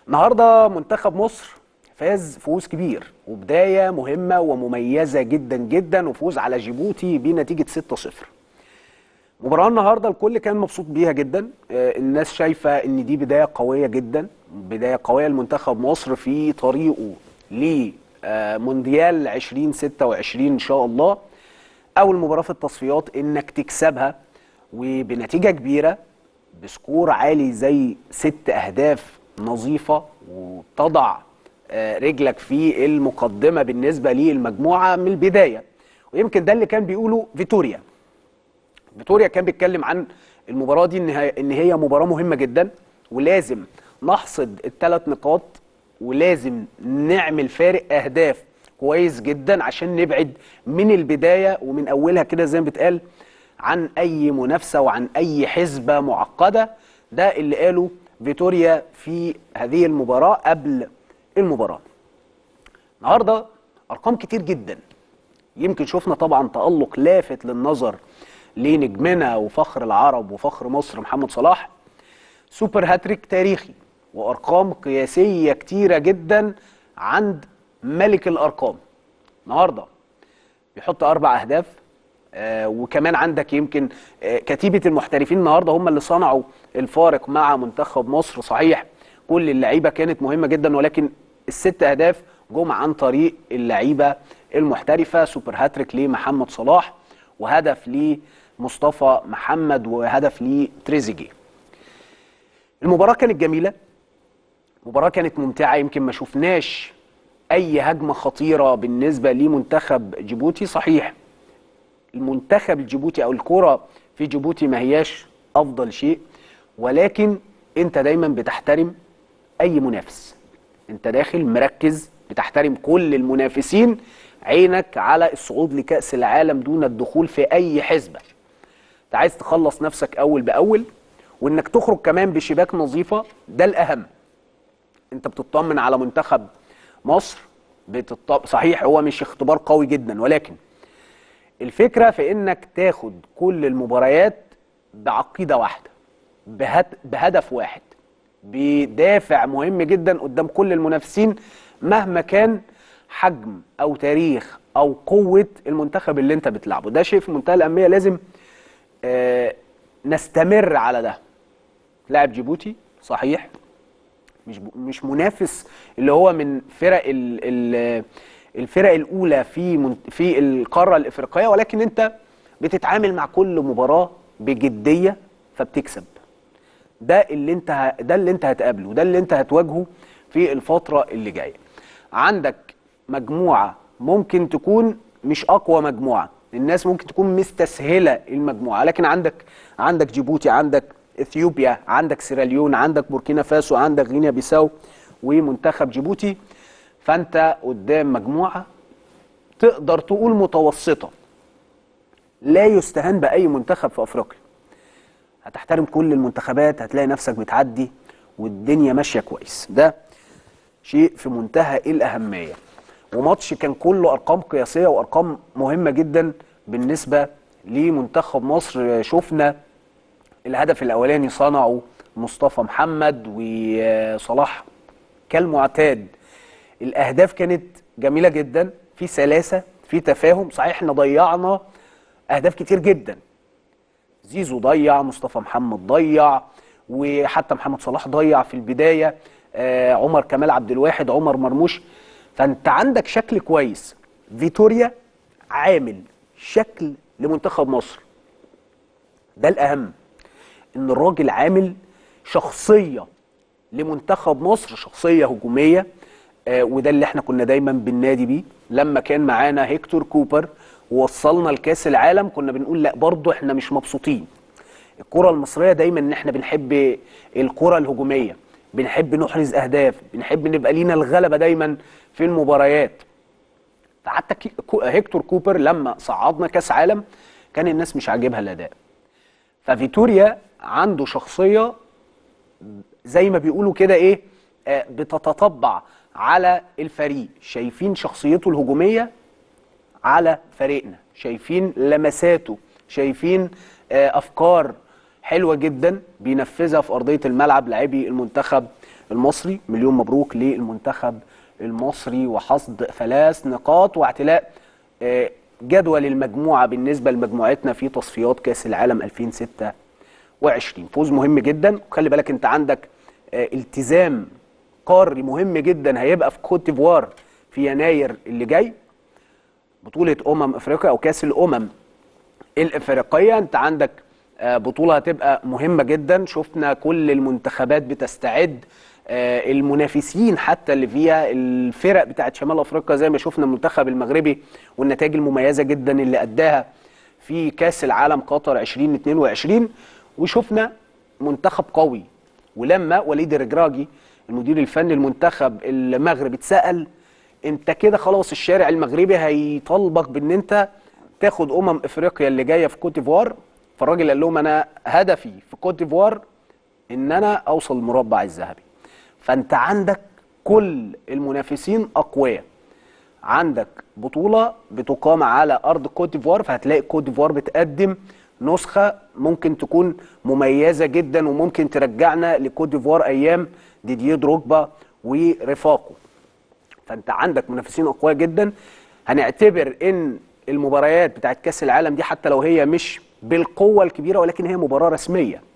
النهارده منتخب مصر فاز فوز كبير وبدايه مهمه ومميزه جدا جدا وفوز على جيبوتي بنتيجه 6-0 مباراة النهارده الكل كان مبسوط بيها جدا آه، الناس شايفه ان دي بدايه قويه جدا بدايه قويه لمنتخب مصر في طريقه لمونديال 2026 ان شاء الله اول مباراه في التصفيات انك تكسبها وبنتيجه كبيره بسكور عالي زي ست اهداف نظيفه وتضع آه، رجلك في المقدمه بالنسبه للمجموعه من البدايه ويمكن ده اللي كان بيقوله فيتوريا فيتوريا كان بيتكلم عن المباراه دي ان هي ان هي مباراه مهمه جدا ولازم نحصد الثلاث نقاط ولازم نعمل فارق اهداف كويس جدا عشان نبعد من البدايه ومن اولها كده زي ما بتقال عن اي منافسه وعن اي حسبه معقده ده اللي قاله فيتوريا في هذه المباراه قبل المباراه النهارده ارقام كتير جدا يمكن شفنا طبعا تألق لافت للنظر لنجمنا وفخر العرب وفخر مصر محمد صلاح سوبر هاتريك تاريخي وارقام قياسيه كتيره جدا عند ملك الارقام النهارده بيحط اربع اهداف آه وكمان عندك يمكن آه كتيبه المحترفين النهارده هم اللي صنعوا الفارق مع منتخب مصر صحيح كل اللعيبه كانت مهمه جدا ولكن الست اهداف جم عن طريق اللعيبه المحترفه سوبر هاتريك لمحمد صلاح وهدف لمصطفى محمد وهدف لتريزيجيه المباراه كانت جميله مباراه كانت ممتعه يمكن ما شفناش اي هجمه خطيره بالنسبه لمنتخب جيبوتي صحيح المنتخب الجيبوتي او الكره في جيبوتي ما هياش افضل شيء ولكن انت دايما بتحترم اي منافس انت داخل مركز بتحترم كل المنافسين عينك على الصعود لكأس العالم دون الدخول في اي حسبة انت عايز تخلص نفسك اول باول وانك تخرج كمان بشباك نظيفة ده الاهم انت بتطمن على منتخب مصر بتط... صحيح هو مش اختبار قوي جدا ولكن الفكرة في انك تاخد كل المباريات بعقيدة واحدة بهد... بهدف واحد بدافع مهم جدا قدام كل المنافسين مهما كان حجم او تاريخ او قوه المنتخب اللي انت بتلعبه ده شيء في منتهى الاهميه لازم آه نستمر على ده لاعب جيبوتي صحيح مش مش منافس اللي هو من فرق ال ال الفرق الاولى في من في القاره الافريقيه ولكن انت بتتعامل مع كل مباراه بجديه فبتكسب ده اللي انت ه... ده اللي انت هتقابله ده اللي انت هتواجهه في الفتره اللي جايه عندك مجموعه ممكن تكون مش اقوى مجموعه الناس ممكن تكون مستسهله المجموعه لكن عندك عندك جيبوتي عندك اثيوبيا عندك سيراليون عندك بوركينا فاسو عندك غينيا بيساو ومنتخب جيبوتي فانت قدام مجموعه تقدر تقول متوسطه لا يستهان باي منتخب في افريقيا هتحترم كل المنتخبات هتلاقي نفسك بتعدي والدنيا ماشيه كويس ده شيء في منتهى الاهميه وماتش كان كله ارقام قياسيه وارقام مهمه جدا بالنسبه لمنتخب مصر شفنا الهدف الاولاني صنعه مصطفى محمد وصلاح كالمعتاد الاهداف كانت جميله جدا في سلاسه في تفاهم صحيح احنا ضيعنا اهداف كتير جدا زيزو ضيع مصطفى محمد ضيع وحتى محمد صلاح ضيع في البدايه آه عمر كمال عبد الواحد عمر مرموش فانت عندك شكل كويس فيتوريا عامل شكل لمنتخب مصر ده الاهم ان الراجل عامل شخصيه لمنتخب مصر شخصيه هجوميه آه وده اللي احنا كنا دايما بننادي بيه لما كان معانا هيكتور كوبر ووصلنا لكاس العالم كنا بنقول لا برضه احنا مش مبسوطين الكره المصريه دايما ان احنا بنحب الكره الهجوميه بنحب نحرز اهداف بنحب نبقى لينا الغلبه دايما في المباريات فحتى هيكتور كوبر لما صعدنا كاس عالم كان الناس مش عاجبها الاداء ففيتوريا عنده شخصيه زي ما بيقولوا كده ايه آه بتتطبع على الفريق شايفين شخصيته الهجوميه على فريقنا شايفين لمساته شايفين آه افكار حلوه جدا بينفذها في ارضيه الملعب لاعبي المنتخب المصري مليون مبروك للمنتخب المصري وحصد ثلاث نقاط واعتلاء آه، جدول المجموعه بالنسبه لمجموعتنا في تصفيات كاس العالم 2026 فوز مهم جدا وخلي بالك انت عندك آه، التزام قاري مهم جدا هيبقى في كوت ديفوار في يناير اللي جاي بطوله امم افريقيا او كاس الامم الافريقيه انت عندك آه، بطوله هتبقى مهمه جدا شفنا كل المنتخبات بتستعد آه، المنافسين حتى اللي فيها الفرق بتاعت شمال افريقيا زي ما شفنا المنتخب المغربي والنتائج المميزه جدا اللي اداها في كاس العالم قطر 2022 وشفنا منتخب قوي ولما وليد الرجراجي المدير الفني المنتخب المغرب اتسال انت كده خلاص الشارع المغربي هيطالبك بان انت تاخد امم افريقيا اللي جايه في كوت ديفوار فالراجل قال لهم انا هدفي في كوت ديفوار ان انا اوصل المربع الذهبي فانت عندك كل المنافسين اقوياء عندك بطوله بتقام على ارض كوت ديفوار فهتلاقي كوت ديفوار بتقدم نسخه ممكن تكون مميزه جدا وممكن ترجعنا لكوت ديفوار ايام ديديه دروجبا ورفاقه فانت عندك منافسين اقوياء جدا هنعتبر ان المباريات بتاعت كاس العالم دي حتى لو هي مش بالقوه الكبيره ولكن هي مباراه رسميه